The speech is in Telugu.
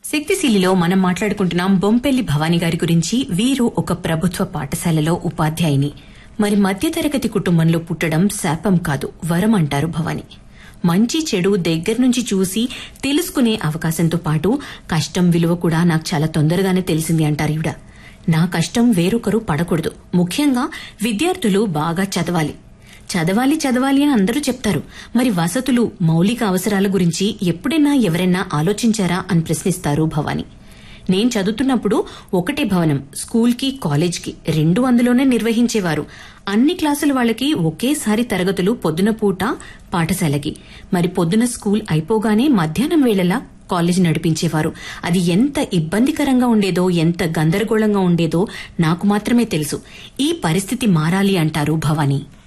శక్తిశీలిలో మనం మాట్లాడుకుంటున్నాం బొంపెల్లి భవానీ గారి గురించి వీరు ఒక ప్రభుత్వ పాఠశాలలో ఉపాధ్యాయుని మరి మధ్యతరగతి కుటుంబంలో పుట్టడం శాపం కాదు వరం అంటారు భవానీ మంచి చెడు దగ్గర నుంచి చూసి తెలుసుకునే అవకాశంతో పాటు కష్టం విలువ కూడా నాకు చాలా తొందరగానే తెలిసింది అంటారు ఈవిడ నా కష్టం వేరొకరు పడకూడదు ముఖ్యంగా విద్యార్థులు బాగా చదవాలి చదవాలి చదవాలి అని అందరూ చెప్తారు మరి వసతులు మౌలిక అవసరాల గురించి ఎప్పుడైనా ఎవరైనా ఆలోచించారా అని ప్రశ్నిస్తారు భవానీ నేను చదువుతున్నప్పుడు ఒకటే భవనం స్కూల్కి కాలేజ్కి రెండు అందులోనే నిర్వహించేవారు అన్ని క్లాసుల వాళ్ళకి ఒకేసారి తరగతులు పొద్దున పూట పాఠశాలకి మరి పొద్దున స్కూల్ అయిపోగానే మధ్యాహ్నం వేళలా కాలేజ్ నడిపించేవారు అది ఎంత ఇబ్బందికరంగా ఉండేదో ఎంత గందరగోళంగా ఉండేదో నాకు మాత్రమే తెలుసు ఈ పరిస్థితి మారాలి అంటారు భవానీ